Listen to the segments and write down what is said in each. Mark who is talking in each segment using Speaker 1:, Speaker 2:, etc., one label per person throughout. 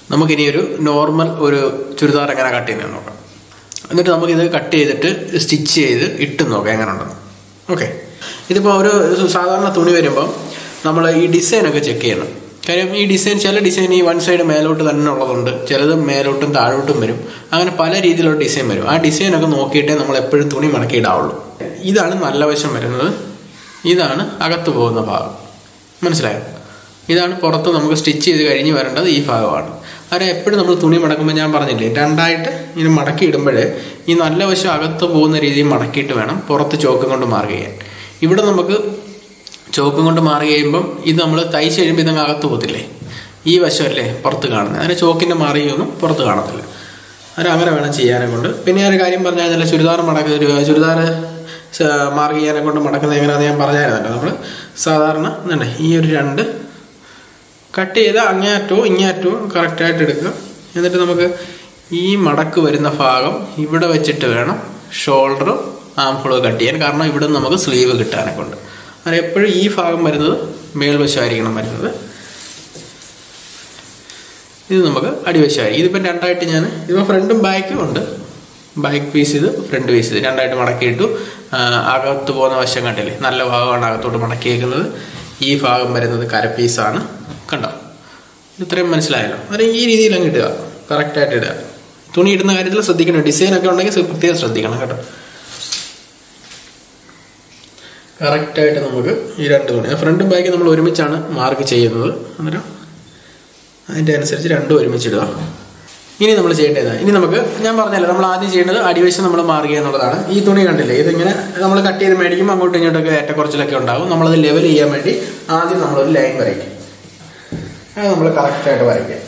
Speaker 1: നമുക്കിനി ഒരു നോർമൽ ഒരു ചുരിദാർ എങ്ങനെ കട്ട് ചെയ്യുന്നത് നോക്കാം എന്നിട്ട് നമുക്കിത് കട്ട് ചെയ്തിട്ട് സ്റ്റിച്ച് ചെയ്ത് ഇട്ട് നോക്കാം എങ്ങനെ ഉണ്ടെന്ന് ഓക്കെ ഇതിപ്പോൾ ഒരു സാധാരണ തുണി വരുമ്പോൾ നമ്മൾ ഈ ഡിസൈനൊക്കെ ചെക്ക് ചെയ്യണം കാര്യം ഈ ഡിസൈൻ ചില ഡിസൈൻ ഈ വൺ സൈഡ് മേലോട്ട് തന്നെ ഉള്ളതുണ്ട് ചിലത് മേലോട്ടും താഴോട്ടും വരും അങ്ങനെ പല രീതിയിലുള്ള ഡിസൈൻ വരും ആ ഡിസൈനൊക്കെ നോക്കിയിട്ടേ നമ്മൾ എപ്പോഴും തുണി മടക്കി ഇടാവുള്ളൂ ഇതാണ് നല്ല വശം വരുന്നത് ഇതാണ് അകത്ത് പോകുന്ന ഭാഗം മനസ്സിലായോ ഇതാണ് പുറത്ത് നമുക്ക് സ്റ്റിച്ച് ചെയ്ത് കഴിഞ്ഞ് വരേണ്ടത് ഈ ഭാഗമാണ് അത് എപ്പോഴും നമ്മൾ തുണി മടക്കുമ്പോൾ ഞാൻ പറഞ്ഞില്ലേ രണ്ടായിട്ട് ഇങ്ങനെ മടക്കി ഇടുമ്പോൾ ഈ നല്ല വശം അകത്ത് പോകുന്ന രീതിയിൽ മടക്കിയിട്ട് വേണം പുറത്ത് ചോക്കും കൊണ്ട് മാർക്ക് ചെയ്യാൻ ഇവിടെ നമുക്ക് ചോക്കും കൊണ്ട് മാറി കഴിയുമ്പം ഇത് നമ്മൾ തയ്ച്ച് കഴിയുമ്പോൾ ഇതങ്ങ് അകത്ത് പോകത്തില്ലേ ഈ വശമല്ലേ പുറത്ത് കാണുന്നത് അങ്ങനെ ചോക്കിൻ്റെ മാറിയൊന്നും പുറത്ത് കാണത്തില്ല അത് അങ്ങനെ വേണം ചെയ്യാനെ കൊണ്ട് പിന്നെ ഞാൻ ഒരു കാര്യം പറഞ്ഞാൽ ചുരിദാർ മടക്ക ഒരു ചുരിദാർ മാർക്ക് ചെയ്യാനെ കൊണ്ട് മടക്കുന്നത് എങ്ങനെയാണെന്ന് ഞാൻ പറഞ്ഞായിരുന്നല്ലോ നമ്മൾ സാധാരണ എന്താണ് ഈ ഒരു രണ്ട് കട്ട് ചെയ്ത് അങ്ങേയറ്റവും ഇങ്ങേയറ്റവും കറക്റ്റായിട്ട് എടുക്കുക എന്നിട്ട് നമുക്ക് ഈ മടക്ക് വരുന്ന ഭാഗം ഇവിടെ വെച്ചിട്ട് വേണം ഷോൾഡറും ആംഫോളും കട്ട് ചെയ്യാൻ കാരണം ഇവിടെ നമുക്ക് സ്ലീവ് കിട്ടാനെ കൊണ്ട് അങ്ങനെ എപ്പോഴും ഈ ഭാഗം വരുന്നത് മേൽവശമായിരിക്കണം വരുന്നത് ഇത് നമുക്ക് അടിവശമായിരിക്കും ഇതിപ്പം രണ്ടായിട്ട് ഞാൻ ഇതിപ്പോൾ ഫ്രണ്ടും ബാക്കും ഉണ്ട് ബാക്ക് പീസ് ഇത് ഫ്രണ്ട് പീസ് ഇത് രണ്ടായിട്ട് മടക്കിയിട്ടു അകത്ത് പോകുന്ന വശം കണ്ടില്ലേ നല്ല ഭാഗമാണ് അകത്തോട്ട് മടക്കിയേക്കുന്നത് ഈ ഭാഗം വരുന്നത് കരപ്പീസാണ് കണ്ടോ ഇത്രയും മനസ്സിലായല്ലോ അത് ഈ രീതിയിൽ അങ്ങ് ഇടുക കറക്റ്റായിട്ട് ഇടുക തുണി ഇടുന്ന കാര്യത്തിൽ ശ്രദ്ധിക്കണം ഡിസൈൻ ഒക്കെ ഉണ്ടെങ്കിൽ പ്രത്യേകം ശ്രദ്ധിക്കണം കേട്ടോ കറക്റ്റായിട്ട് നമുക്ക് ഈ രണ്ട് തുണി ഫ്രണ്ടും ബാക്കും നമ്മൾ ഒരുമിച്ചാണ് മാർക്ക് ചെയ്യുന്നത് അന്നേരം അതിൻ്റെ അനുസരിച്ച് രണ്ടും ഒരുമിച്ചിടുക ഇനി നമ്മൾ ചെയ്യേണ്ടത് ഇനി നമുക്ക് ഞാൻ പറഞ്ഞല്ലോ നമ്മൾ ആദ്യം ചെയ്യേണ്ടത് അടിവശം നമ്മൾ മാറുക എന്നുള്ളതാണ് ഈ തുണി കണ്ടില്ലേ ഇതിങ്ങനെ നമ്മൾ കട്ട് ചെയ്ത് മേടിക്കുമ്പോൾ അങ്ങോട്ടും ഇങ്ങോട്ടൊക്കെ ഏറ്റക്കുറച്ചിലൊക്കെ ഉണ്ടാവും നമ്മളത് ലെവൽ ചെയ്യാൻ വേണ്ടി ആദ്യം നമ്മളൊരു ലൈൻ വരയ്ക്കും അത് നമ്മൾ കറക്റ്റായിട്ട് വരയ്ക്കുക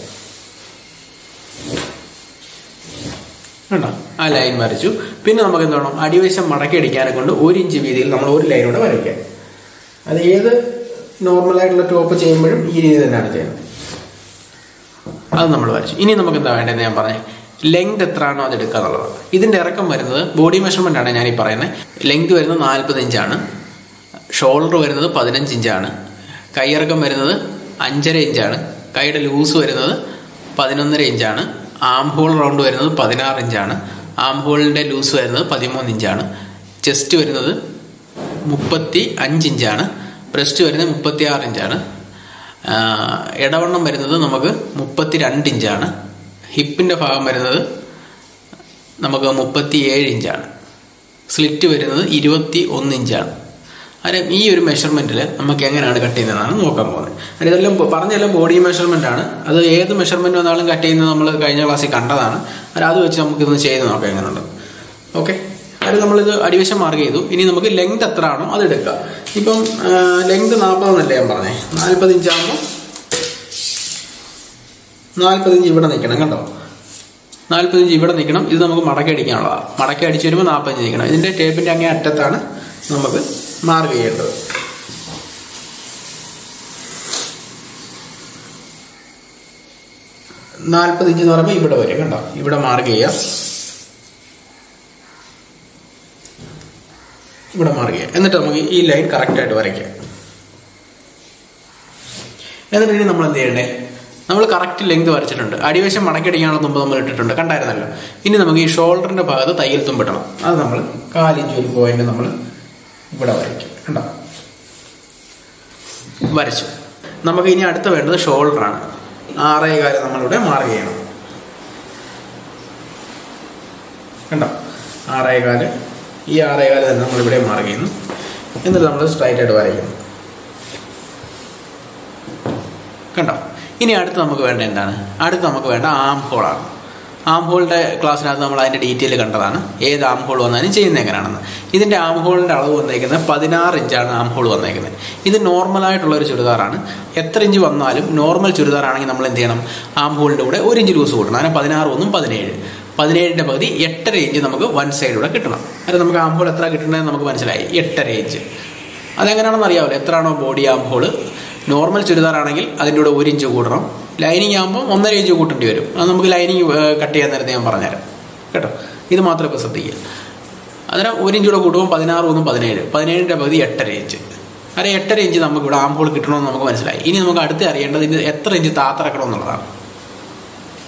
Speaker 1: കണ്ടോ ആ ലൈൻ വരച്ചു പിന്നെ നമുക്ക് എന്ത് വേണം അടിവശം മടക്കി അടിക്കാനെ കൊണ്ട് ഒരു ഇഞ്ച് വീതിയിൽ നമ്മൾ ഒരു ലൈനൂടെ വരയ്ക്കുക അത് ഏത് നോർമലായിട്ടുള്ള ടോപ്പ് ചെയ്യുമ്പോഴും ഈ രീതി തന്നെയാണ് ചെയ്യുന്നത് അത് നമ്മൾ വരച്ചു ഇനി നമുക്ക് എന്താ വേണ്ടതെന്ന് ഞാൻ പറഞ്ഞേ ലെങ്ത് എത്രയാണോ അത് എടുക്കുക എന്നുള്ളതാണ് ഇതിന്റെ ഇറക്കം വരുന്നത് ബോഡി മെഷർമെന്റ് ആണ് ഞാൻ ഈ പറയുന്നത് ലെങ്ത് വരുന്നത് നാൽപ്പത് ഇഞ്ചാണ് ഷോൾഡർ വരുന്നത് പതിനഞ്ച് ഇഞ്ചാണ് കൈയിറക്കം വരുന്നത് അഞ്ചര ഇഞ്ചാണ് കൈയുടെ ലൂസ് വരുന്നത് പതിനൊന്നര ഇഞ്ചാണ് ആം ഹോൾ റൗണ്ട് വരുന്നത് പതിനാറ് ഇഞ്ചാണ് ആം ഹോളിൻ്റെ ലൂസ് വരുന്നത് പതിമൂന്ന് ഇഞ്ചാണ് ചെസ്റ്റ് വരുന്നത് മുപ്പത്തി അഞ്ച് ഇഞ്ചാണ് ബ്രസ്റ്റ് വരുന്നത് മുപ്പത്തി ആറ് ഇഞ്ചാണ് ഇടവണ്ണം വരുന്നത് നമുക്ക് മുപ്പത്തി രണ്ട് ഇഞ്ചാണ് ഹിപ്പിൻ്റെ ഭാഗം വരുന്നത് നമുക്ക് മുപ്പത്തി ഏഴ് ഇഞ്ചാണ് സ്ലിറ്റ് വരുന്നത് ഇരുപത്തി ഒന്ന് ഇഞ്ചാണ് അന്നേരം ഈ ഒരു മെഷർമെൻറ്റിൽ നമുക്ക് എങ്ങനെയാണ് കട്ട് ചെയ്യുന്നതെന്നാണ് നോക്കാൻ പോകുന്നത് അന്നേരം ഇതെല്ലാം പറഞ്ഞെല്ലാം ബോഡി മെഷർമെൻ്റ് ആണ് അത് ഏത് മെഷർമെൻറ്റ് വന്നാലും കട്ട് ചെയ്യുന്നത് നമ്മൾ കഴിഞ്ഞ ക്ലാസ്സിൽ കണ്ടതാണ് അന്നേരം അത് വെച്ച് നമുക്കിതൊന്ന് ചെയ്ത് നോക്കാം എങ്ങനെയുണ്ടെന്ന് ഓക്കെ അത് നമ്മളിത് അടിവശം മാർക്ക് ചെയ്തു ഇനി നമുക്ക് ലെങ്ത് എത്ര ആണോ അത് എടുക്കുക ഇപ്പം ലെങ്ത് നാൽപ്പതെന്നല്ലേ ഞാൻ പറഞ്ഞേ നാൽപ്പത് ഇഞ്ചാകുമ്പോൾ നാൽപ്പത് ഇഞ്ച് ഇവിടെ നിൽക്കണം കണ്ടോ നാൽപ്പത് ഇഞ്ച് ഇവിടെ നിൽക്കണം ഇത് നമുക്ക് മടക്കി അടിക്കാനുള്ളതാണ് മടക്കി അടിച്ച് വരുമ്പോൾ നാൽപ്പത്തഞ്ച് നിൽക്കണം ഇതിൻ്റെ ടേപ്പിൻ്റെ അങ്ങേ അറ്റത്താണ് നമുക്ക് മാർക്ക് ചെയ്യേണ്ടത് നാൽപ്പത് ഇഞ്ച് എന്ന് പറയുമ്പോൾ ഇവിടെ വരും കണ്ടോ ഇവിടെ മാർക്ക് ചെയ്യാം ഇവിടെ മാർക്ക് ചെയ്യാം എന്നിട്ട് നമുക്ക് ഈ ലൈൻ കറക്റ്റായിട്ട് വരയ്ക്കാം എന്നിട്ട് ഇനി നമ്മൾ എന്ത് ചെയ്യണ്ടേ നമ്മൾ കറക്റ്റ് ലെങ്ത് വരച്ചിട്ടുണ്ട് അടിവശം മടക്കിയടിക്കാനുള്ള തുമ്പ് നമ്മൾ ഇട്ടിട്ടുണ്ട് കണ്ടായിരുന്നല്ലോ ഇനി നമുക്ക് ഈ ഷോൾഡറിന്റെ ഭാഗത്ത് തയ്യൽ തുമ്പിടണം അത് നമ്മൾ കാലിഞ്ച് ഒരു പോയിന്റ് നമ്മൾ ഇവിടെ വരയ്ക്കും കണ്ടോ വരച്ചു നമുക്ക് ഇനി അടുത്ത വേണ്ടത് ഷോൾഡറാണ് ആറേ കാലം നമ്മളിവിടെ മാർക്ക് ചെയ്യണം കണ്ടോ ആറേ കാല് ഈ ആറേ കാല് തന്നെ നമ്മളിവിടെ മാർക്ക് ചെയ്യുന്നു എന്നിട്ട് നമ്മൾ സ്ട്രൈറ്റ് ആയിട്ട് വരയ്ക്കുന്നു കണ്ടോ ഇനി അടുത്ത് നമുക്ക് വേണ്ട എന്താണ് അടുത്ത് നമുക്ക് വേണ്ട ആം ഹോളാണ് ആം ഹോളിൻ്റെ ക്ലാസ്സിനകത്ത് നമ്മൾ അതിൻ്റെ ഡീറ്റെയിൽ കണ്ടതാണ് ഏത് ആം ഹോൾ വന്നാലും ചെയ്യുന്നത് എങ്ങനെയാണെന്ന് ഇതിൻ്റെ ആം ഹോളിൻ്റെ അളവ് വന്നേക്കുന്നത് പതിനാറ് ഇഞ്ചാണ് ആം ഹോൾ വന്നേക്കുന്നത് ഇത് നോർമലായിട്ടുള്ള ഒരു ചുരിദാറാണ് എത്ര ഇഞ്ച് വന്നാലും നോർമൽ ചുരിദാറാണെങ്കിൽ നമ്മൾ എന്ത് ചെയ്യണം ആം ഹോളിൻ്റെ കൂടെ ഒരു ഇഞ്ച് ലൂസ് കൂട്ടണം അങ്ങനെ പതിനാറ് ഒന്നും പതിനേഴ് പതിനേഴിൻ്റെ പകുതി എട്ടര ഇഞ്ച് നമുക്ക് വൺ സൈഡിലൂടെ കിട്ടണം അത് നമുക്ക് ആം ഹോൾ എത്ര കിട്ടണമെന്ന് നമുക്ക് മനസ്സിലായി എട്ടര ഇഞ്ച് അതെങ്ങനെയാണെന്ന് അറിയാമല്ലോ എത്രയാണോ ബോഡി ആം ഹോൾ നോർമൽ ചുരിദാറാണെങ്കിൽ അതിൻ്റെ കൂടെ ഒരു ഇഞ്ച് കൂട്ടണം ലൈനിങ് ആകുമ്പോൾ ഒന്നര ഇഞ്ച് കൂട്ടേണ്ടി വരും അത് നമുക്ക് ലൈനിങ് കട്ട് ചെയ്യാൻ നേരത്തെ ഞാൻ പറഞ്ഞുതരാം കേട്ടോ ഇത് മാത്രം ഇപ്പോൾ ശ്രദ്ധിക്കുക അന്നേരം ഒരു ഇഞ്ച് കൂടെ കൂട്ടുമ്പോൾ പതിനാറ് ഒന്നും പതിനേഴ് പതിനേഴിൻ്റെ പകുതി എട്ടര ഇഞ്ച് അരെ എട്ടര ഇഞ്ച് നമുക്ക് ഇവിടെ ആമ്പോൾ കിട്ടണമെന്ന് നമുക്ക് മനസ്സിലായി ഇനി നമുക്ക് അടുത്ത് അറിയേണ്ടത് ഇത് എത്ര ഇഞ്ച് താത്തിറക്കണം എന്നുള്ളതാണ്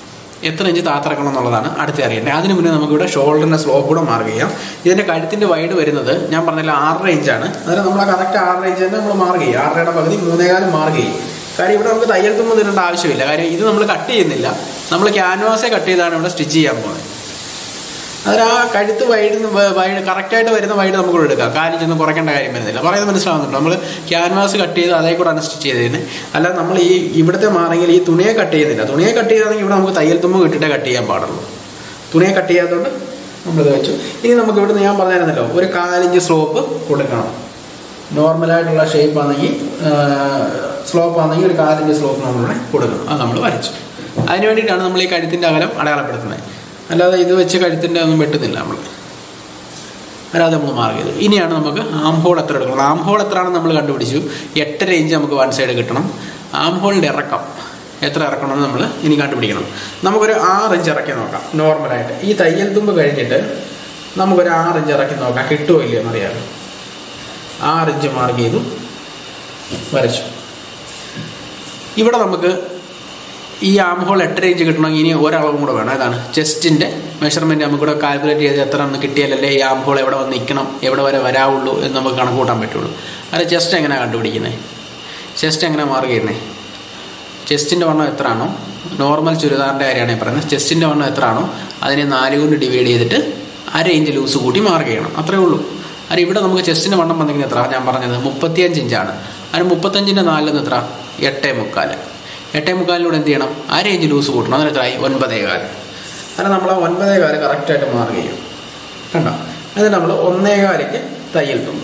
Speaker 1: എത്ര ഇഞ്ച് താത്തിറക്കണം എന്നുള്ളതാണ് അടുത്ത് അറിയേണ്ടത് അതിന് മുന്നേ നമുക്കിവിടെ ഷോൾഡറിന്റെ സ്ലോപ്പ് കൂടെ മാർക്ക് ചെയ്യാം ഇതിന്റെ കഴുത്തിന്റെ വൈഡ് വരുന്നത് ഞാൻ പറഞ്ഞില്ല ആറര ഇഞ്ചാണ് അതിന് നമ്മൾ കറക്റ്റ് ആറര ഇഞ്ച് തന്നെ നമ്മൾ മാർക്ക് ചെയ്യും ആറരയുടെ പകുതി മൂന്നേകാലം മാർക്ക് ചെയ്യും കാര്യം ഇവിടെ നമുക്ക് തയ്യൽ തുമ്പ് തരേണ്ട ആവശ്യമില്ല കാര്യം ഇത് നമ്മൾ കട്ട് ചെയ്യുന്നില്ല നമ്മൾ ക്യാൻവാസേ കട്ട് ചെയ്താണ് ഇവിടെ സ്റ്റിച്ച് ചെയ്യാൻ പോകുന്നത് അതിന് ആ കഴുത്ത് വൈഡ് വൈഡ് കറക്റ്റായിട്ട് വരുന്ന വൈഡ് നമുക്ക് ഇവിടെ എടുക്കാം കാര്യം ചെന്ന് കുറയ്ക്കേണ്ട കാര്യം വരുന്നില്ല പറയുന്നത് മനസ്സിലാവുന്നുണ്ട് നമ്മൾ ക്യാൻവാസ് കട്ട് ചെയ്ത് അതേ കൂടെ സ്റ്റിച്ച് ചെയ്തതിന് അല്ലാതെ നമ്മൾ ഈ ഇവിടുത്തെ മാറെങ്കിൽ ഈ തുണിയെ കട്ട് ചെയ്യുന്നില്ല തുണിയെ കട്ട് ചെയ്താണെങ്കിൽ ഇവിടെ നമുക്ക് തയ്യൽ തുമ്പ് കിട്ടിയിട്ടേ കട്ട് ചെയ്യാൻ പാടുള്ളൂ തുണിയെ കട്ട് ചെയ്യാത്തതുകൊണ്ട് നമ്മളിത് വെച്ചു ഇനി നമുക്ക് ഇവിടുന്ന് ഞാൻ പറഞ്ഞിരുന്നല്ലോ ഒരു കാലിഞ്ച് സ്ലോപ്പ് കൊടുക്കണം നോർമലായിട്ടുള്ള ഷേപ്പ് ആണെങ്കിൽ സ്ലോപ്പ് ആണെങ്കിൽ ഒരു കാലിഞ്ച് സ്ലോപ്പ് നമ്മളിവിടെ കൊടുക്കണം അത് നമ്മൾ വരച്ചു അതിന് വേണ്ടിയിട്ടാണ് നമ്മൾ ഈ കഴുത്തിൻ്റെ അകലം അടയാളപ്പെടുത്തുന്നത് അല്ലാതെ ഇത് വെച്ച് കഴുത്തിൻ്റെ ഒന്നും വെട്ടുന്നില്ല നമ്മൾ അല്ലാതെ നമ്മൾ മാർക്ക് ചെയ്തു ഇനിയാണ് നമുക്ക് ആം ഹോൾ എത്ര എടുക്കണം ആം ഹോൾ എത്രയാണെന്ന് നമ്മൾ കണ്ടുപിടിച്ചു എട്ടര ഇഞ്ച് നമുക്ക് വൺ സൈഡ് കിട്ടണം ആം ഹോളിൻ്റെ ഇറക്കം എത്ര ഇറക്കണമെന്ന് നമ്മൾ ഇനി കണ്ടുപിടിക്കണം നമുക്കൊരു ആറ് ഇഞ്ച് ഇറക്കി നോക്കാം നോർമലായിട്ട് ഈ തയ്യൽ തുമ്പ് കഴിഞ്ഞിട്ട് നമുക്കൊരു ആറ് ഇഞ്ച് ഇറക്കി നോക്കാം കിട്ടുമോ ഇല്ലയോ എന്നറിയാം ആറ് ഇഞ്ച് മാർക്ക് ചെയ്തു വരച്ചു ഇവിടെ നമുക്ക് ഈ ആം ഹോൾ എട്ടര ഇഞ്ച് കിട്ടണമെങ്കിൽ ഇനി ഒരളവും കൂടെ വേണം ഏതാണ് ചെസ്റ്റിൻ്റെ മെഷർമെൻറ്റ് നമുക്ക് കൂടെ കാൽക്കുലേറ്റ് ചെയ്ത് എത്ര ഒന്ന് കിട്ടിയാലല്ലേ ഈ ആം ഹോൾ എവിടെ വന്ന് നിൽക്കണം എവിടെ വരെ വരാവുള്ളൂ എന്ന് നമുക്ക് കണക്ക് കൂട്ടാൻ പറ്റുള്ളൂ അല്ല ചെസ്റ്റ് എങ്ങനെയാണ് കണ്ടുപിടിക്കുന്നത് ചെസ്റ്റ് എങ്ങനെ മാർക്ക് ചെയ്യുന്നത് ചെസ്റ്റിൻ്റെ വണ്ണം എത്രയാണോ നോർമൽ ചുരിദാറിൻ്റെ കാര്യമാണ് ഈ പറയുന്നത് ചെസ്റ്റിൻ്റെ വണ്ണം എത്രയാണോ അതിനെ നാല് കൊണ്ട് ഡിവൈഡ് ചെയ്തിട്ട് അര ഇഞ്ച് ലൂസ് കൂട്ടി മാർക്ക് ചെയ്യണം അത്രേ ഉള്ളൂ അത് ഇവിടെ നമുക്ക് ചെസ്റ്റിൻ്റെ വണ്ണം വന്നെങ്കിൽ എത്ര ഞാൻ പറഞ്ഞത് മുപ്പത്തിയഞ്ച് ഇഞ്ചാണ് അതിന് മുപ്പത്തഞ്ചിൻ്റെ നാലിന്ന് എത്ര എട്ടേ മുക്കാൽ എട്ടേ മുക്കാലിലൂടെ എന്ത് ചെയ്യണം അര ഇഞ്ച് ലൂസ് കൂട്ടണം അതിന് എത്രയായി ഒൻപതേ കാല് അതിന് നമ്മൾ ആ ഒൻപതേ കാല് കറക്റ്റായിട്ട് മാർക്ക് ചെയ്യും കണ്ടോ അത് നമ്മൾ ഒന്നേ കാലിക്ക് തയ്യൽ തുമ്പ്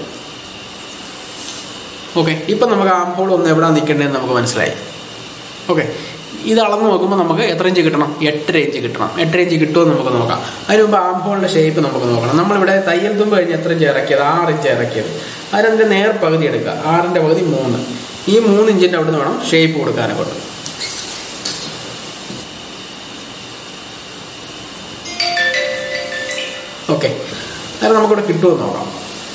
Speaker 1: ഓക്കെ ഇപ്പം നമുക്ക് ആം ഹോൾ ഒന്ന് എവിടെ നിൽക്കേണ്ടതെന്ന് നമുക്ക് മനസ്സിലായി ഓക്കെ ഇത് അളന്ന് നോക്കുമ്പോൾ നമുക്ക് എത്ര ഇഞ്ച് കിട്ടണം എട്ടര ഇഞ്ച് കിട്ടണം എട്ടര ഇഞ്ച് കിട്ടുമോ എന്ന് നമുക്ക് നോക്കാം അതിന് മുമ്പ് ആം ഹോളിൻ്റെ ഷേപ്പ് നമുക്ക് നോക്കണം നമ്മളിവിടെ തയ്യൽ തുമ്പ് കഴിഞ്ഞ് എത്ര ഇഞ്ച് ഇറക്കിയത് ആറ് ഇഞ്ച് ഇറക്കിയത് അതിൻ്റെ നേർ പകുതി എടുക്കുക ആറിൻ്റെ പകുതി മൂന്ന് ഈ മൂന്ന് ഇഞ്ചിൻ്റെ അവിടെ നിന്ന് വേണം ഷേപ്പ് കൊടുക്കാനൊക്കെ ഓക്കെ അന്നേരം നമുക്കിവിടെ കിട്ടുമെന്ന് നോക്കാം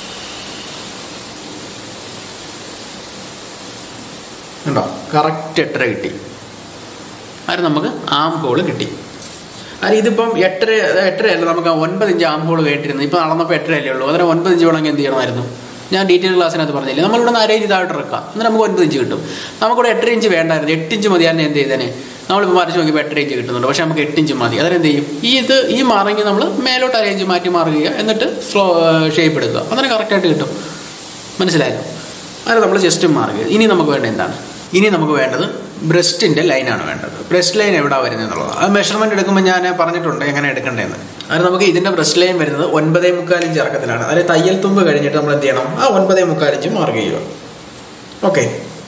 Speaker 1: ഉണ്ടോ കറക്റ്റ് എട്ടര കിട്ടി അത് നമുക്ക് ആം ഹോള് കിട്ടി അത് ഇതിപ്പം എട്ടര എട്ടരയല്ല നമുക്ക് ഒൻപത് ഇഞ്ച് ആം ഹോൾ വേണ്ടിയിരുന്നു ഇപ്പം നടന്നപ്പോൾ എട്ടരയല്ലേ ഉള്ളൂ അതിന് ഒൻപത് ഇഞ്ച് വേണമെങ്കിൽ എന്ത് ചെയ്യണമായിരുന്നു ഞാൻ ഡീറ്റെയിൽ ക്ലാസ്സിനകത്ത് പറഞ്ഞില്ലേ നമ്മളിവിടെ നിന്ന് അരേ ഇതായിട്ട് ഇറക്കാം എന്നിട്ട് നമുക്ക് ഒൻപത് ഇഞ്ച് കിട്ടും നമുക്കിവിടെ എട്ടര ഇഞ്ച് വേണ്ടായിരുന്നു എട്ട് ഇഞ്ച് മതിയായിരുന്നു എന്ത് ചെയ്തേനെ നമ്മളിപ്പോൾ മറിച്ച് നോക്കിയപ്പോൾ എട്ടര ഇഞ്ച് കിട്ടുന്നുണ്ട് പക്ഷേ നമുക്ക് എട്ട് ഇഞ്ച് മതി അതിനെന്ത് ചെയ്യും ഈ ഇത് ഈ മാറെങ്കിൽ നമ്മൾ മേലോട്ട് അര ഇഞ്ച് മാറ്റി മാറുക എന്നിട്ട് സ്ലോ ഷേപ്പ് എടുക്കുക അതിന് കറക്റ്റായിട്ട് കിട്ടും മനസ്സിലായല്ലോ അത് നമ്മൾ ജസ്റ്റ് മാറുക ഇനി നമുക്ക് വേണ്ട എന്താണ് ഇനി നമുക്ക് വേണ്ടത് ബ്രസ്റ്റിൻ്റെ ലൈനാണ് വേണ്ടത് ബ്രസ്റ്റ് ലൈൻ എവിടെ വരുന്നത് എന്നുള്ളത് അത് മെഷർമെൻറ്റ് എടുക്കുമ്പോൾ ഞാൻ പറഞ്ഞിട്ടുണ്ട് എങ്ങനെ എടുക്കേണ്ടതെന്ന് അത് നമുക്ക് ഇതിൻ്റെ ബ്രസ്റ്റ് ലൈൻ വരുന്നത് ഒൻപതേ മുക്കാൽ ഇഞ്ച് ഇറക്കത്തിലാണ് അതിൽ തയ്യൽ തുമ്പ് കഴിഞ്ഞിട്ട് നമ്മൾ എന്ത് ചെയ്യണം ആ ഒൻപതേ മുക്കാൽ ഇഞ്ച് മാർക്ക് ചെയ്യുക ഓക്കെ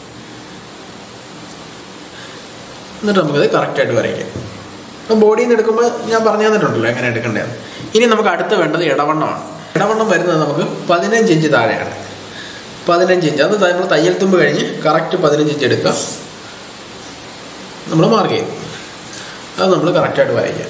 Speaker 1: എന്നിട്ട് നമുക്കത് കറക്റ്റായിട്ട് വരയ്ക്കാം അപ്പം ബോഡിയിൽ നിന്ന് എടുക്കുമ്പോൾ ഞാൻ പറഞ്ഞു തന്നിട്ടുണ്ടല്ലോ എങ്ങനെ എടുക്കേണ്ടതെന്ന് ഇനി നമുക്ക് അടുത്ത് വേണ്ടത് ഇടവണ്ണമാണ് ഇടവണ്ണം വരുന്നത് നമുക്ക് പതിനഞ്ച് ഇഞ്ച് താഴെയാണ് പതിനഞ്ച് ഇഞ്ച് അത് നമ്മൾ തയ്യൽ തുമ്പ് കഴിഞ്ഞ് കറക്റ്റ് പതിനഞ്ച് ഇഞ്ച് എടുക്കുക നമ്മൾ മാർക്ക് ചെയ്യും അത് നമ്മൾ കറക്റ്റായിട്ട് വരയ്ക്കുക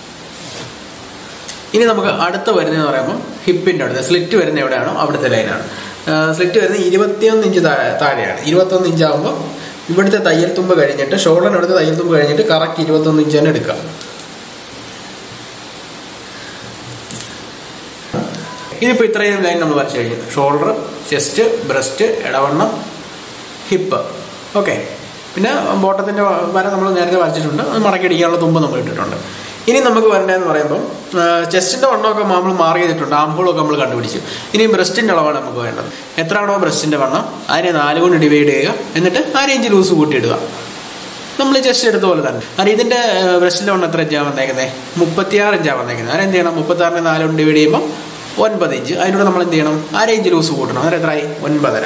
Speaker 1: ഇനി നമുക്ക് അടുത്ത് വരുന്നതെന്ന് പറയുമ്പോൾ ഹിപ്പിൻ്റെ അടുത്ത് സ്ലിറ്റ് വരുന്ന എവിടെയാണോ അവിടുത്തെ ലൈനാണ് സ്ലിറ്റ് വരുന്നത് ഇരുപത്തിയൊന്ന് ഇഞ്ച് താഴെയാണ് ഇരുപത്തൊന്ന് ഇഞ്ച് ആകുമ്പോൾ ഇവിടുത്തെ തയ്യൽ തുമ്പ് കഴിഞ്ഞിട്ട് ഷോൾഡറിനടുത്ത് തയ്യൽ തുമ്പ് കഴിഞ്ഞിട്ട് കറക്റ്റ് ഇരുപത്തൊന്ന് ഇഞ്ച് തന്നെ എടുക്കുക ഇതിപ്പോൾ ഇത്രയും ലൈൻ നമ്മൾ വരച്ചു കഴിഞ്ഞു ഷോൾഡർ ചെസ്റ്റ് ബ്രസ്റ്റ് ഇടവണ്ണം ഹിപ്പ് ഓക്കെ പിന്നെ ബോട്ടത്തിൻ്റെ വര നമ്മൾ നേരത്തെ വരച്ചിട്ടുണ്ട് അത് മടക്കിയടിക്കാനുള്ള തുമ്പ് നമ്മൾ ഇട്ടിട്ടുണ്ട് ഇനി നമുക്ക് വരേണ്ടതെന്ന് പറയുമ്പോൾ ചെസ്റ്റിൻ്റെ വണ്ണമൊക്കെ നമ്മൾ മാർക്ക് ചെയ്തിട്ടുണ്ട് ആംബോളൊക്കെ നമ്മൾ കണ്ടുപിടിച്ചു ഇനി ബ്രസ്റ്റിൻ്റെ അളവാണ് നമുക്ക് വേണ്ടത് എത്രയാണോ ബ്രസ്റ്റിൻ്റെ വണ്ണം അതിനെ നാല് കൊണ്ട് ഡിവൈഡ് ചെയ്യുക എന്നിട്ട് ആ റേഞ്ച് ലൂസ് കൂട്ടിയിടുക നമ്മൾ ചെസ്റ്റ് എടുത്ത പോലെ തന്നെ കാരണം ഇതിൻ്റെ ബ്രസ്റ്റിൻ്റെ വണ്ണം എത്ര ഇഞ്ചാണ് വന്നേക്കുന്നത് മുപ്പത്തിയാറ് ഇഞ്ചാണ് വന്നേക്കുന്നത് അതിന് എന്ത് ചെയ്യണം മുപ്പത്താറിനെ നാല് കൊണ്ട് ഡിവൈഡ് ചെയ്യുമ്പോൾ ഒൻപത് ഇഞ്ച് അതിനോട് നമ്മൾ എന്ത് ചെയ്യണം ആ റേഞ്ച് ലൂസ് കൂട്ടണം അന്നേരം എത്രയായി ഒൻപതര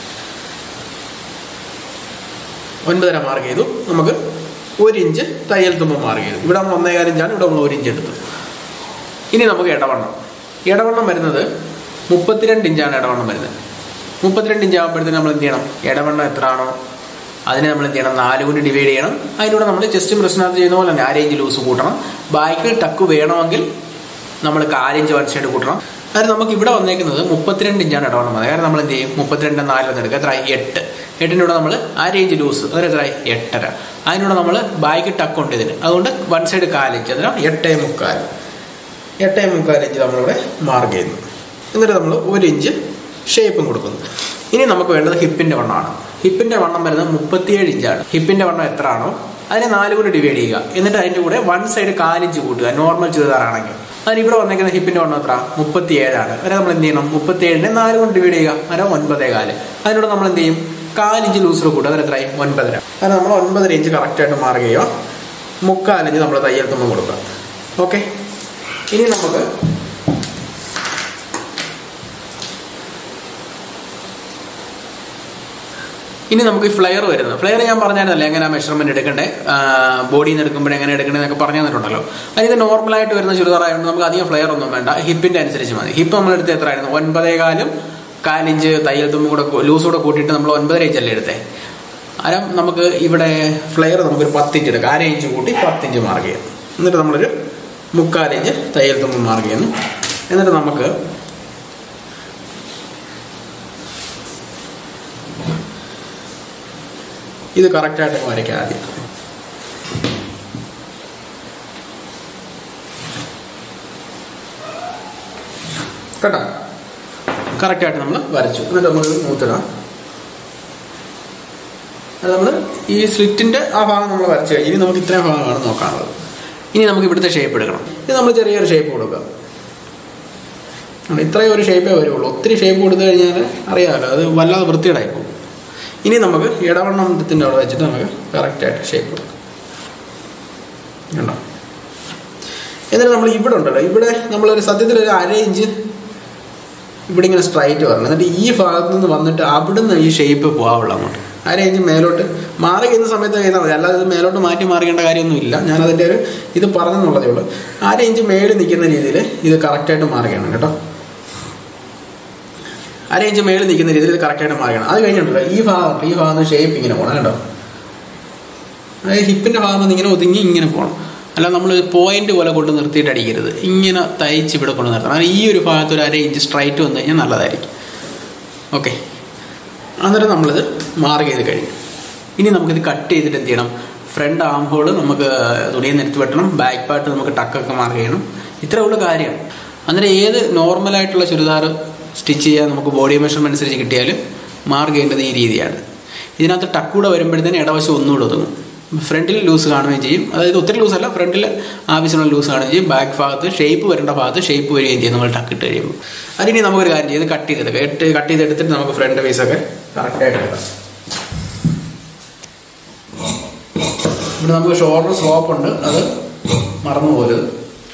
Speaker 1: ഒൻപതര മാർക്ക് ചെയ്തു നമുക്ക് ഒരു ഇഞ്ച് തയ്യൽ തുമ്പ് മാർക്ക് ചെയ്തു ഇവിടെ നമ്മൾ ഒന്നേകാൽ ഇഞ്ചാണ് ഇവിടെ നമ്മൾ ഒരു ഇഞ്ച് എടുത്തു ഇനി നമുക്ക് ഇടവണ്ണം ഇടവണ്ണം വരുന്നത് മുപ്പത്തിരണ്ട് ഇഞ്ചാണ് ഇടവണ്ണം വരുന്നത് മുപ്പത്തിരണ്ട് ഇഞ്ച് ആകുമ്പോഴത്തേന് നമ്മൾ എന്ത് ചെയ്യണം ഇടവണ്ണം എത്ര ആണോ അതിനെ നമ്മൾ എന്ത് ചെയ്യണം നാല് കൊണ്ട് ഡിവൈഡ് ചെയ്യണം അതിലൂടെ നമ്മൾ ചെസ്റ്റ് പ്രശ്നത്ത് ചെയ്യുന്ന പോലെ തന്നെ ആ റേഞ്ച് ലൂസ് കൂട്ടണം ബാക്കിൽ ടക്ക് വേണമെങ്കിൽ നമ്മൾ കാലിഞ്ച് വൺ സൈഡ് കൂട്ടണം അത് നമുക്ക് ഇവിടെ വന്നേക്കുന്നത് മുപ്പത്തിരണ്ട് ഇഞ്ചാണ് ഇടവണ്ണം കാരണം നമ്മൾ എന്ത് ചെയ്യും മുപ്പത്തിരണ്ട് നാലിലൊന്ന് എടുക്കുക എത്ര എട്ട് എട്ടിൻ്റെ കൂടെ നമ്മൾ അര ഇഞ്ച് ലൂസ് അതൊരു എത്രയായി എട്ടര അതിനൂടെ നമ്മൾ ബാക്ക് ടക്ക് ഉണ്ട് ഇതിന് അതുകൊണ്ട് വൺ സൈഡ് കാലിഞ്ച് അതിനാണ് എട്ടേ മുക്കാൽ എട്ടേ മുക്കാൽ ഇഞ്ച് നമ്മളിവിടെ മാർക്ക് ചെയ്യുന്നു എന്നിട്ട് നമ്മൾ ഒരു ഇഞ്ച് ഷേപ്പും കൊടുക്കുന്നു ഇനി നമുക്ക് വേണ്ടത് ഹിപ്പിന്റെ വണ്ണമാണ് ഹിപ്പിന്റെ വണ്ണം വരുന്നത് മുപ്പത്തിയേഴ് ഇഞ്ചാണ് ഹിപ്പിന്റെ വണ്ണം എത്ര ആണോ അതിനെ നാല് കൊണ്ട് ഡിവൈഡ് ചെയ്യുക എന്നിട്ട് അതിന്റെ കൂടെ വൺ സൈഡ് കാലിഞ്ച് കൂട്ടുക നോർമൽ ചുരിദാറാണെങ്കിൽ അതിന് ഇവിടെ വന്നേക്കുന്ന ഹിപ്പിന്റെ വണ്ണം എത്ര മുപ്പത്തിയേഴാണ് അന്നേരം നമ്മൾ എന്ത് ചെയ്യണം മുപ്പത്തിയേഴിനെ നാല് കൊണ്ട് ഡിവൈഡ് ചെയ്യുക അന്നേരം ഒൻപതേ കാല് അതിനോട് നമ്മൾ എന്ത് ചെയ്യും കാലിഞ്ച് ലൂസർ കൂട്ടുക അതിന് എത്രയായി ഒൻപതര അങ്ങനെ നമ്മൾ ഒൻപതര ഇഞ്ച് കറക്റ്റായിട്ട് മാർക്ക് ചെയ്യുക മുക്കാലിഞ്ച് നമ്മൾ തയ്യൽ തുമ്പ് കൊടുക്കുക ഓക്കെ ഇനി നമുക്ക് ഇനി നമുക്ക് ഈ ഫ്ലെയർ വരുന്നത് ഫ്ലെയർ ഞാൻ പറഞ്ഞായിരുന്നല്ലോ എങ്ങനെ മെഷർമെന്റ് എടുക്കണ്ടേ ബോഡിയിൽ നിന്ന് എടുക്കുമ്പോൾ എങ്ങനെ എടുക്കണേ എന്നൊക്കെ പറഞ്ഞു തന്നിട്ടുണ്ടല്ലോ അതിന് നോർമലായിട്ട് വരുന്ന ചുരിദാറായതുകൊണ്ട് നമുക്ക് അധികം ഫ്ലെയർ ഒന്നും വേണ്ട ഹിപ്പിന്റെ അനുസരിച്ച് മതി ഹിപ്പ് നമ്മൾ എടുത്ത് എത്രയായിരുന്നു ഒൻപതേകാലും കാലിഞ്ച് തയ്യൽ തുമ്പ് കൂടെ ലൂസ് കൂടെ കൂട്ടിയിട്ട് നമ്മൾ ഒൻപതര ഇഞ്ചല്ലേ എടുത്തേ അരം നമുക്ക് ഇവിടെ ഫ്ലെയർ നമുക്കൊരു പത്തിഞ്ച് എടുക്കാം അര ഇഞ്ച് കൂട്ടി പത്തിഞ്ച് മാർക്ക് ചെയ്യാം എന്നിട്ട് നമ്മളൊരു മുക്കാലിഞ്ച് തയ്യൽ തുമ്പ് മാർക്ക് ചെയ്യുന്നു എന്നിട്ട് നമുക്ക് ഇത് കറക്റ്റായിട്ട് വരയ്ക്കാം ആദ്യം കേട്ടോ കറക്റ്റായിട്ട് നമ്മൾ വരച്ചു എന്നിട്ട് നമ്മൾ മൂത്തിടാം അത് നമ്മൾ ഈ സ്ലിറ്റിന്റെ ആ ഭാഗം നമ്മൾ വരച്ചു കഴിഞ്ഞ് ഇനി നമുക്ക് ഇത്രയും ഭാഗമാണ് നോക്കാനുള്ളത് ഇനി നമുക്ക് ഇവിടുത്തെ ഷേപ്പ് എടുക്കണം ഇത് നമ്മൾ ചെറിയൊരു ഷേപ്പ് കൊടുക്കുക ഇത്രയും ഒരു ഷേപ്പേ വരുള്ളൂ ഒത്തിരി ഷേപ്പ് കൊടുത്തു കഴിഞ്ഞാൽ അറിയാമല്ലോ അത് വല്ലാതെ വൃത്തികേടായി പോകും ഇനി നമുക്ക് ഇടവണ്ണത്തിൻ്റെ അവിടെ വെച്ചിട്ട് നമുക്ക് കറക്റ്റായിട്ട് ഷേപ്പ് കൊടുക്കാം കണ്ടോ എന്നിട്ട് നമ്മൾ ഇവിടെ ഉണ്ടല്ലോ ഇവിടെ നമ്മളൊരു സത്യത്തിൽ ഒരു അര ഇഞ്ച് ഇവിടെ ഇങ്ങനെ സ്ട്രൈറ്റ് വരണം എന്നിട്ട് ഈ ഭാഗത്തു നിന്ന് വന്നിട്ട് അവിടുന്ന് ഈ ഷേപ്പ് പോകാവുള്ളൂ അങ്ങോട്ട് അര ഇഞ്ച് മേലോട്ട് മാറി ചെയ്യുന്ന സമയത്ത് ചെയ്താൽ മതി അല്ലാതെ ഇത് മേലോട്ട് മാറ്റി മാറിക്കേണ്ട കാര്യമൊന്നുമില്ല ഞാൻ അതിൻ്റെ ഒരു ഇത് പറഞ്ഞെന്നുള്ളതേ ഉള്ളൂ അര ഇഞ്ച് മേളിൽ നിൽക്കുന്ന രീതിയിൽ ഇത് കറക്റ്റായിട്ട് മാറിക്കണം കേട്ടോ അര ഇഞ്ച് മേളിൽ നിൽക്കുന്ന രീതിയിൽ ഇത് കറക്റ്റായിട്ട് മാറിക്കണം അത് കഴിഞ്ഞിട്ടുണ്ടല്ലോ ഈ ഭാഗം ഈ ഭാഗം ഷേപ്പ് ഇങ്ങനെ പോകണം കേട്ടോ അതായത് ഹിപ്പിൻ്റെ ഭാഗം വന്ന് ഇങ്ങനെ ഒതുങ്ങി ഇങ്ങനെ പോകണം അല്ല നമ്മൾ പോയിന്റ് പോലെ കൊണ്ട് നിർത്തിയിട്ട് അടിക്കരുത് ഇങ്ങനെ തയ്ച്ച് ഇവിടെ കൊണ്ട് നിർത്തണം അങ്ങനെ ഈ ഒരു ഭാഗത്ത് ഒരു അര ഇഞ്ച് സ്ട്രൈറ്റ് വന്നു കഴിഞ്ഞാൽ നല്ലതായിരിക്കും ഓക്കെ അന്നേരം നമ്മളിത് മാർക്ക് ചെയ്ത് കഴിഞ്ഞു ഇനി നമുക്കിത് കട്ട് ചെയ്തിട്ട് എന്ത് ചെയ്യണം ഫ്രണ്ട് ആം ഹോൾ നമുക്ക് തുണിയിൽ നിരത്തി വെട്ടണം ബാക്ക് പാർട്ട് നമുക്ക് ടക്കൊക്കെ മാർക്ക് ചെയ്യണം ഇത്രേ ഉള്ള കാര്യം അന്നേരം ഏത് നോർമലായിട്ടുള്ള ചുരിദാർ സ്റ്റിച്ച് ചെയ്യാൻ നമുക്ക് ബോഡി മെഷർമെന്റ് അനുസരിച്ച് കിട്ടിയാലും മാർക്ക് ചെയ്യേണ്ടത് ഈ രീതിയാണ് ഇതിനകത്ത് ടക്കൂടെ വരുമ്പോഴത്തേന് ഇടവശം ഒന്നുകൂടെ ഒതുങ്ങും ഫ്രണ്ടിൽ ലൂസ് കാണുകയും ചെയ്യും അതായത് ഒത്തിരി ലൂസ് അല്ല ഫ്രണ്ടിൽ ആവശ്യമുള്ള ലൂസ് കാണുകയും ചെയ്യും ബാക്ക് ഭാഗത്ത് ഷേപ്പ് വരേണ്ട ഭാഗത്ത് ഷേപ്പ് വരികയും ചെയ്യും നമ്മൾ ടക്ക് ഇട്ട് കഴിയുമ്പോൾ അതിനി നമുക്കൊരു കാര്യം ചെയ്ത് കട്ട് ചെയ്തെടുക്കാം എട്ട് കട്ട് ചെയ്തെടുത്തിട്ട് നമുക്ക് ഫ്രണ്ട് പീസൊക്കെ കറക്റ്റായിട്ട് എടുക്കാം ഇവിടെ നമുക്ക് ഷോൾഡർ സ്ലോപ്പ് ഉണ്ട് അത് മറന്നു പോകരുത്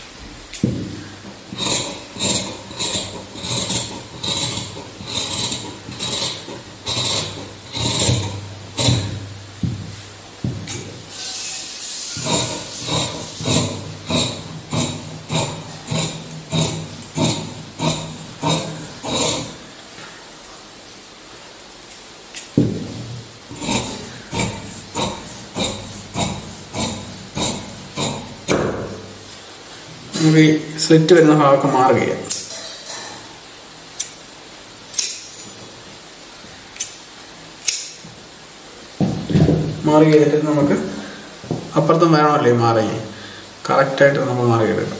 Speaker 1: നമുക്ക് ഈ സ്ലിറ്റ് വരുന്ന ഭാഗമൊക്കെ മാർക്ക് ചെയ്യാം മാർക്ക് ചെയ്തിട്ട് നമുക്ക് അപ്പുറത്തും വേണമല്ലേ മാറി കറക്റ്റായിട്ട് നമ്മൾ മാർക്ക് എടുക്കാം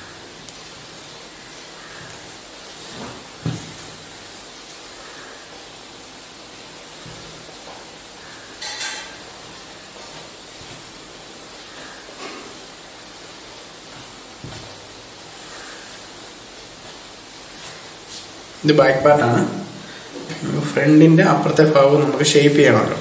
Speaker 1: ഇത് ബാക്ക് പാർട്ടാണ് ഫ്രണ്ടിന്റെ അപ്പുറത്തെ ഭാഗം നമുക്ക് ഷേപ്പ് ചെയ്യണമല്ലോ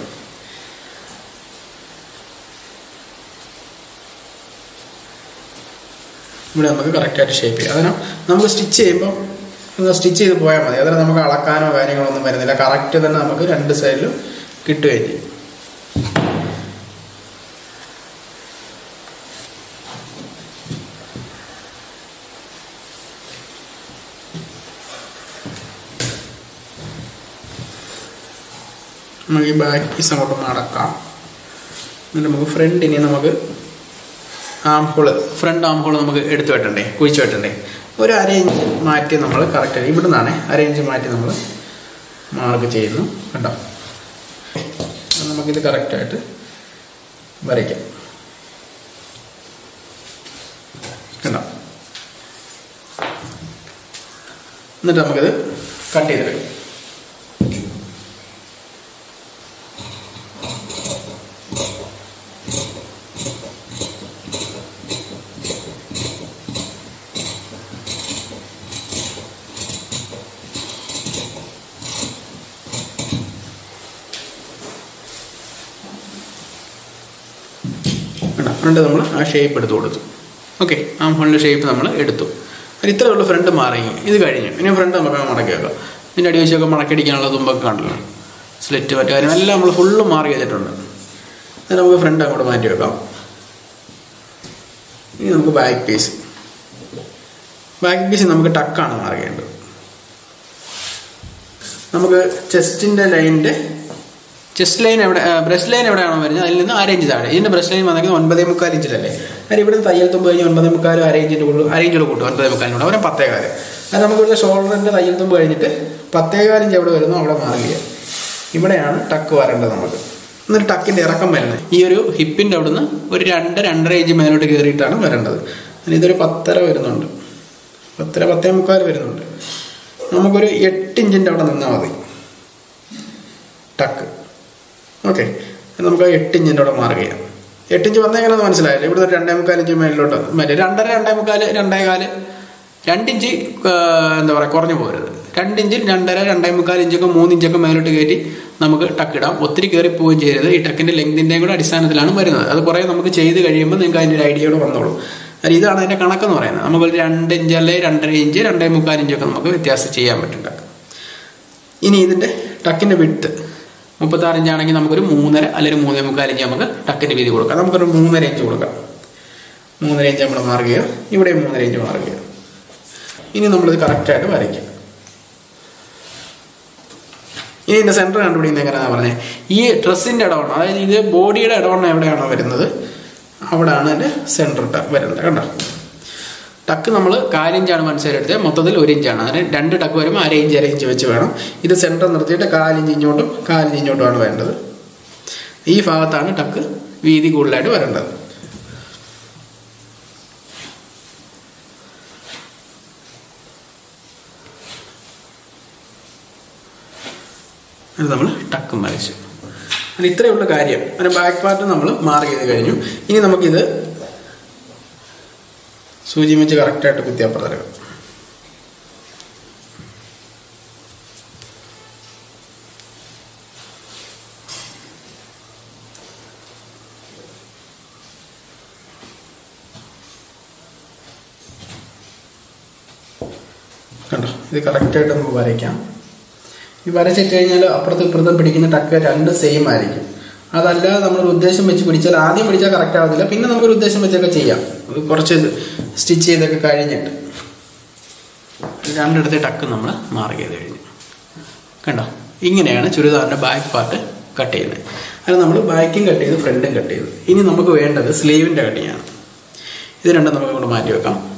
Speaker 1: ഇവിടെ നമുക്ക് കറക്റ്റായിട്ട് ഷേപ്പ് ചെയ്യാം അതിന് നമുക്ക് സ്റ്റിച്ച് ചെയ്യുമ്പോൾ സ്റ്റിച്ച് ചെയ്ത് പോയാൽ മതി അതിന് നമുക്ക് അളക്കാനോ കാര്യങ്ങളോ ഒന്നും വരുന്നില്ല കറക്റ്റ് തന്നെ നമുക്ക് രണ്ട് സൈഡിലും കിട്ടുകയും ചെയ്യും നമുക്ക് ഈ ബാക്ക് പീസ് അങ്ങോട്ട് മടക്കാം എന്നിട്ട് നമുക്ക് ഫ്രണ്ടിനെ നമുക്ക് arm hole front arm hole നമുക്ക് എടുത്തു വെട്ടണ്ടേ കുഴിച്ചു വെട്ടണ്ടേ ഒരു അര ഇഞ്ച് മാറ്റി നമ്മൾ കറക്റ്റ് ഇവിടെ നിന്നാണ് അര ഇഞ്ച് മാറ്റി നമ്മൾ മാർക്ക് ചെയ്യുന്നു കണ്ടോ നമുക്കിത് കറക്റ്റായിട്ട് വരയ്ക്കാം കണ്ടോ എന്നിട്ട് നമുക്കിത് കട്ട് ചെയ്തെടുക്കാം കണ്ടോ ഫ്രണ്ട് നമ്മൾ ആ ഷേപ്പ് എടുത്ത് കൊടുത്തു ഓക്കെ ആ ഹോളിൻ്റെ ഷേപ്പ് നമ്മൾ എടുത്തു അത് ഇത്രയേ ഉള്ളൂ ഫ്രണ്ട് മാറി ഇത് കഴിഞ്ഞു ഇനി ഫ്രണ്ട് നമുക്ക് മടക്കി വെക്കാം ഇതിൻ്റെ അടി വെച്ചൊക്കെ മടക്കടിക്കാനുള്ള തുമ്പൊക്കെ കണ്ടല്ലോ സ്ലിറ്റ് മറ്റു കാര്യം എല്ലാം നമ്മൾ ഫുള്ള് മാറി ചെയ്തിട്ടുണ്ട് അത് നമുക്ക് ഫ്രണ്ട് അങ്ങോട്ട് മാറ്റി വെക്കാം ഇനി നമുക്ക് ബാക്ക് പീസ് ബാക്ക് പീസ് നമുക്ക് ടക്കാണ് മാറിയേണ്ടത് നമുക്ക് ചെസ്റ്റിൻ്റെ ലൈനിൻ്റെ ചെസ്റ്റ് ലൈൻ എവിടെ ബ്രസ്റ്റ് ലൈൻ എവിടെയാണോ വരുന്നത് അതിൽ നിന്ന് അരേഞ്ച് താഴെ ഇതിന്റെ ബ്രസ്റ്റ് ലൈൻ വന്നെങ്കിൽ ഒൻപതേ മുക്കാൽ ഇഞ്ചിലല്ലേ കാര്യം ഇവിടെ തയ്യൽ തുമ്പ് കഴിഞ്ഞ് ഒൻപതേ മുക്കാൽ അരേഞ്ചിന്റെ കൂടുതൽ അരേഞ്ചോട് കൂട്ടും ഒൻപതേ മുക്കാലിനോട് അവരെ പത്തേകാല് അത് നമുക്ക് ഇവിടെ ഷോൾഡറിന്റെ തയ്യൽ തുമ്പ് കഴിഞ്ഞിട്ട് പത്തേകാൽ ഇഞ്ച് എവിടെ വരുന്നു അവിടെ മാറുക ഇവിടെയാണ് ടക്ക് വരേണ്ടത് നമുക്ക് എന്നിട്ട് ടക്കിന്റെ ഇറക്കം വരുന്നത് ഈ ഒരു ഹിപ്പിന്റെ അവിടുന്ന് ഒരു രണ്ട് രണ്ടര ഇഞ്ച് മേലോട്ട് കയറിയിട്ടാണ് വരേണ്ടത് അതിന് ഇതൊരു പത്തര വരുന്നുണ്ട് പത്തര പത്തേ മുക്കാൽ വരുന്നുണ്ട് നമുക്കൊരു എട്ട് ഇഞ്ചിന്റെ അവിടെ നിന്നാൽ മതി ടക്ക് ഓക്കെ നമുക്ക് ആ എട്ട് ഇഞ്ചിൻ്റെ അവിടെ മാർക്ക് ചെയ്യാം എട്ട് ഇഞ്ച് വന്നാൽ എങ്ങനെ മനസ്സിലായില്ലേ ഇവിടെ രണ്ടേ മുക്കാൽ ഇഞ്ച് മേലിലോട്ട് മറ്റേ രണ്ടര രണ്ടേ മുക്കാൽ രണ്ടേ കാല് രണ്ടിഞ്ച് എന്താ പറയുക കുറഞ്ഞു പോരുത് രണ്ടിഞ്ചിൽ രണ്ടര രണ്ടേ മുക്കാൽ ഇഞ്ചൊക്കെ മൂന്ന് ഇഞ്ചൊക്കെ മേലോട്ട് കയറ്റി നമുക്ക് ടക്കിടാം ഒത്തിരി കയറി പോവുകയും ചെയ്യരുത് ഈ ടക്കിന്റെ ലെങ്തിൻ്റെയും കൂടെ അടിസ്ഥാനത്തിലാണ് വരുന്നത് അത് കുറേ നമുക്ക് ചെയ്ത് കഴിയുമ്പോൾ നിങ്ങൾക്ക് അതിൻ്റെ ഒരു ഐഡിയയോട് വന്നോളൂ അതായത് ഇതാണ് അതിൻ്റെ കണക്കെന്ന് പറയുന്നത് നമുക്ക് ഒരു രണ്ട് ഇഞ്ച് അല്ലെങ്കിൽ രണ്ടര ഇഞ്ച് രണ്ടേ മുക്കാൽ ഇഞ്ചൊക്കെ നമുക്ക് വ്യത്യാസം ചെയ്യാൻ പറ്റും ടക്ക് ഇനി ഇതിൻ്റെ ടക്കിൻ്റെ വിട്ട് മുപ്പത്താറ് ഇഞ്ചാണെങ്കിൽ നമുക്കൊരു മൂന്നര അല്ലെങ്കിൽ മൂന്നേ മുക്കാൽ ഇഞ്ച് നമുക്ക് ടക്കിൻ്റെ വീതി കൊടുക്കാം നമുക്കൊരു മൂന്നര ഇഞ്ച് കൊടുക്കാം മൂന്നര ഇഞ്ച് നമ്മൾ മാർക്ക് ചെയ്യുക ഇവിടെ മൂന്നര ഇഞ്ച് മാർക്ക് ചെയ്യുക ഇനി നമ്മളിത് കറക്റ്റായിട്ട് വരയ്ക്കുക ഇനി ഇതിൻ്റെ സെൻറ്റർ കണ്ടുപിടിക്കുന്നത് എങ്ങനെയാണെന്ന് പറഞ്ഞത് ഈ ഡ്രസ്സിൻ്റെ ഇടവണ്ണം അതായത് ഇത് ബോഡിയുടെ ഇടവണ്ണം എവിടെയാണോ വരുന്നത് അവിടെയാണ് അതിൻ്റെ സെൻറ്റർ വരുന്നത് കണ്ടോ ടക്ക് നമ്മൾ കാലിഞ്ചാണ് മനസ്സിലെടുത്തത് മൊത്തത്തിൽ ഒരു ഇഞ്ചാണ് അങ്ങനെ രണ്ട് ടക്ക് വരുമ്പോൾ അര ഇഞ്ച് അര ഇഞ്ച് വെച്ച് വേണം ഇത് സെൻറ്റർ നിർത്തിയിട്ട് കാലിഞ്ച് ഇങ്ങോട്ടും കാലിഞ്ച് ഇങ്ങോട്ടുമാണ് വേണ്ടത് ഈ ഭാഗത്താണ് ടക്ക് വീതി കൂടുതലായിട്ട് വരേണ്ടത് അത് നമ്മൾ ടക്കും വരച്ചു അങ്ങനെ ഇത്രയുള്ള കാര്യം അതിന് ബാക്ക് പാർട്ട് നമ്മൾ മാർക്ക് ചെയ്ത് കഴിഞ്ഞു ഇനി നമുക്കിത് സൂചി വെച്ച് കറക്റ്റായിട്ട് കുത്തിയപ്പുറത്തെടുക്കാം കണ്ടോ ഇത് കറക്റ്റായിട്ട് നമുക്ക് വരയ്ക്കാം ഈ വരച്ചിട്ട് കഴിഞ്ഞാൽ അപ്പുറത്തും ഇപ്പുറത്തും പിടിക്കുന്ന ടക്ക് രണ്ട് സെയിം ആയിരിക്കും അതല്ലാതെ നമ്മളൊരു ഉദ്ദേശം വെച്ച് പിടിച്ചാൽ ആദ്യം പിടിച്ചാൽ കറക്റ്റ് ആവത്തില്ല പിന്നെ നമുക്കൊരു ഉദ്ദേശം വെച്ചൊക്കെ ചെയ്യാം അത് കുറച്ച് സ്റ്റിച്ച് ചെയ്തൊക്കെ കഴിഞ്ഞിട്ട് രണ്ടിടത്തെ ടക്ക് നമ്മൾ മാർക്ക് ചെയ്ത് കഴിഞ്ഞു കണ്ടോ ഇങ്ങനെയാണ് ചുരിദാറിൻ്റെ ബാക്ക് പാർട്ട് കട്ട് ചെയ്യുന്നത് അത് നമ്മൾ ബാക്കും കട്ട് ചെയ്ത് ഫ്രണ്ടും കട്ട് ചെയ്തു ഇനി നമുക്ക് വേണ്ടത് സ്ലീവിൻ്റെ കട്ടിങ്ങാണ് ഇത് രണ്ടും നമുക്ക് കൊണ്ട് മാറ്റി വെക്കാം